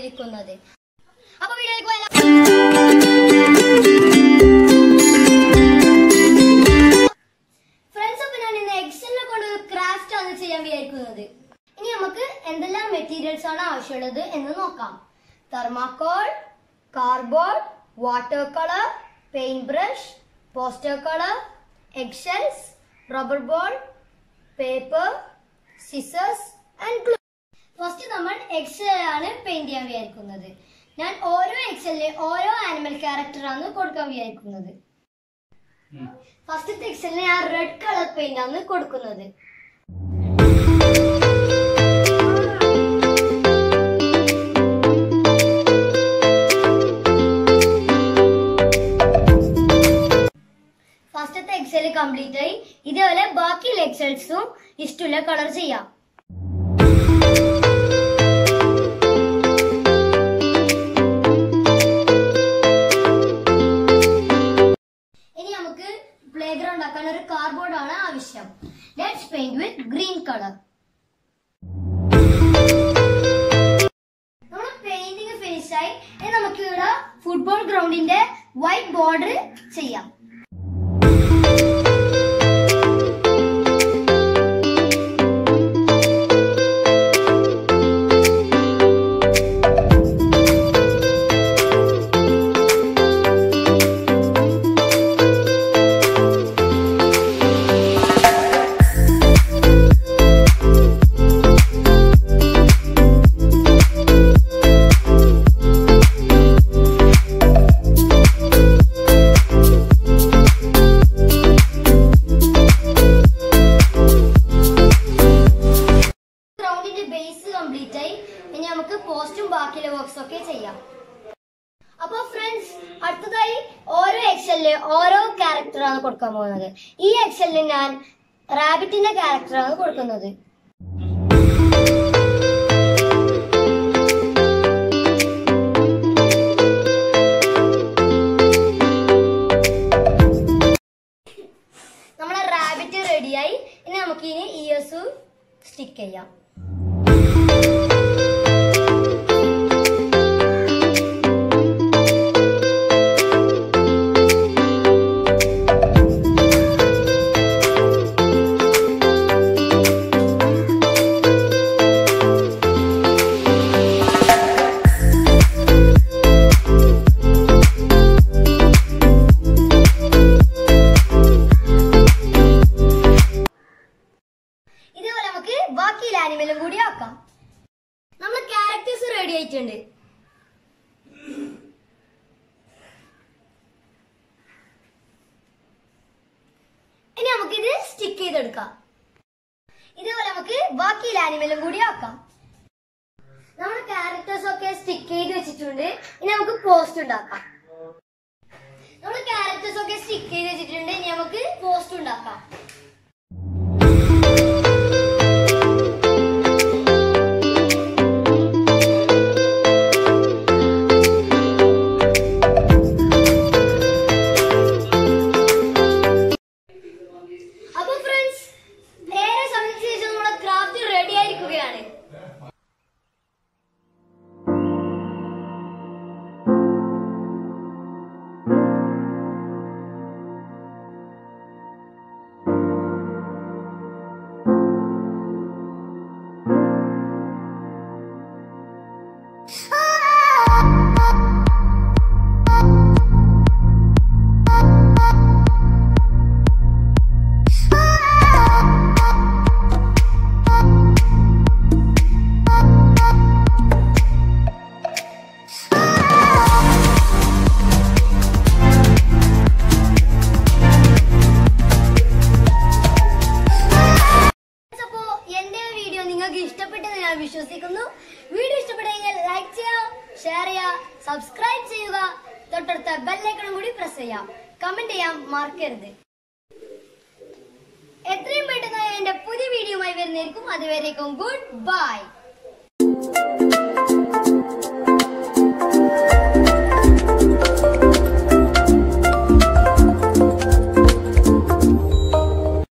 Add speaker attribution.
Speaker 1: ഉപയോഗിക്കുന്നത് അപ്പൊ വീഡിയോയിലേക്ക് പോയാലോ ഫ്രണ്ട്സ് അപ്പൊ ഞാൻ ഇന്ന് എക്സലിനെ കൊണ്ട് ഒരു ക്രാഫ്റ്റ് ആണ് ചെയ്യാൻ വിചാരിക്കുന്നത് ഇനി നമുക്ക് എന്തെല്ലാം മെറ്റീരിയൽസ് ആണ് ആവശ്യമുള്ളത് എന്ന് നോക്കാം thermocol cardboard water colour paint brush poster colour easels rubber ball paper scissors and glue first നമ്മൾ എക്സൽ ആണ് പെയിന്റ് ചെയ്യാൻ വിചാരിക്കുന്നത് ഞാൻ ഓരോ എക്സലിലെ ഓരോ ആനിമൽ ക്യാരക്ടർ ആണ് കൊടുക്കാൻ വിചാരിക്കുന്നത് ഫസ്റ്റത്തെ എക്സലിന് ഞാൻ റെഡ് കളർ പെയിന്റ് ആണ് കൊടുക്കുന്നത് ഫസ്റ്റത്തെ എക്സൽ കംപ്ലീറ്റ് ആയി ഇതേപോലെ ബാക്കിയുള്ള എക്സൽസും ഇഷ്ടമുള്ള കളർ ചെയ്യാം ഇനി നമുക്ക് പ്ലേ ഗ്രൗണ്ട് ആക്കാൻ ഒരു കാർഡ്ബോർഡ് ആണ് ആവശ്യം let's paint with green colour നമ്മുടെ പെയിന്റിങ് ഫിനിഷ് ആയി ഇനി നമുക്ക് ഇവിടെ ഫുട്ബോൾ ഗ്രൗണ്ടിന്റെ വൈറ്റ് ബോർഡർ ചെയ്യാം ഗ്രൗണ്ടിന്റെ ബേസ് കംപ്ലീറ്റ് ആയി ഇനി നമുക്ക് പോസ്റ്റും ബാക്കിയുള്ള വർക്ക്സ് ഒക്കെ ചെയ്യാം അപ്പൊ ഫ്രണ്ട്സ് അടുത്തതായി ഓരോ എക്സലില് ഓരോ ക്യാരക്ടറാണ് കൊടുക്കാൻ പോകുന്നത് ഈ എക്സലിന് ഞാൻ റാബിറ്റിന്റെ ക്യാരക്ടറാണ് കൊടുക്കുന്നത് നമ്മളെ റാബിറ്റ് റെഡിയായി ഇനി നമുക്ക് ഇനി ഇയേഴ്സ് സ്റ്റിക്ക് ചെയ്യാം ഇതുപോലെ നമുക്ക് ബാക്കിയുള്ള ആനിമലും കൂടി ആക്കാം നമ്മൾ ക്യാരക്ടേഴ്സ് റെഡി ആയിട്ടുണ്ട് ഇനി നമുക്കിത് സ്റ്റിക്ക് ചെയ്തെടുക്കാം ഇതുപോലെ നമുക്ക് ബാക്കിയുള്ള ആനിമലും കൂടി ആക്കാം നമ്മുടെ ക്യാരക്ടേഴ്സ് ഒക്കെ സ്റ്റിക്ക് ചെയ്ത് വെച്ചിട്ടുണ്ട് ഇനി നമുക്ക് പോസ്റ്റ് ഉണ്ടാക്കാം നമ്മുടെ ക്യാരക്ടേഴ്സ് ഒക്കെ സ്റ്റിക്ക് ചെയ്ത് വെച്ചിട്ടുണ്ട് ഇനി നമുക്ക് പോസ്റ്റ് ഉണ്ടാക്കാം അപ്പൊ ഫ്രണ്ട്സ് ഏറെ സമയത്തിന് ശേഷം നമ്മുടെ ക്രാഫ്റ്റ് റെഡി ആയിരിക്കുകയാണ് അപ്പോ എന്റെ വീഡിയോ നിങ്ങൾക്ക് ഇഷ്ടപ്പെട്ടെന്ന് ഞാൻ വിശ്വസിക്കുന്നു വീഡിയോ ഇഷ്ടപ്പെട്ടെങ്കിൽ ലൈക്ക് ചെയ്യുക ഷെയർ ചെയ്യുക സബ്സ്ക്രൈബ് ചെയ്യുക തൊട്ടടുത്ത ബെല്ലൈക്കണും കൂടി പ്രസ് ചെയ്യാം കമന്റ് ചെയ്യാൻ മറക്കരുത് എത്രയും പെട്ടെന്ന് എന്റെ പുതിയ വീഡിയോയുമായി വരുന്നതായിരിക്കും അതുവരേക്കും ഗുഡ് ബൈ